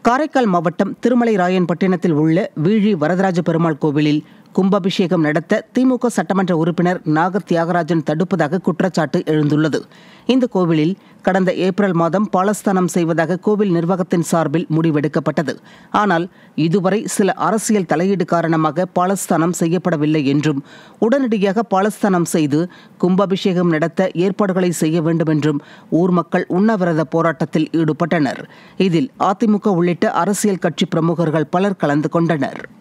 காரைக்கால் மாவட்டம் திருமலை ராயன்பட்டினத்தில் உள்ள வீழி வரதராஜ பெருமாள் கோவிலில் கும்பாபிஷேகம் நடத்த திமுக சட்டமன்ற உறுப்பினர் நாக தியாகராஜன் தடுப்பதாக குற்றச்சாட்டு எழுந்துள்ளது இந்த கோவிலில் கடந்த ஏப்ரல் மாதம் பாலஸ்தானம் செய்வதாக கோவில் நிர்வாகத்தின் சார்பில் முடிவெடுக்கப்பட்டது ஆனால் இதுவரை சில அரசியல் தலையீடு காரணமாக பாலஸ்தானம் செய்யப்படவில்லை என்றும் உடனடியாக பாலஸ்தானம் செய்து கும்பாபிஷேகம் நடத்த ஏற்பாடுகளை செய்ய வேண்டும் என்றும் ஊர் மக்கள் உண்ணாவிரத போராட்டத்தில் ஈடுபட்டனர் இதில் அதிமுக உள்ளிட்ட அரசியல் கட்சி பிரமுகர்கள் பலர் கலந்து கொண்டனர்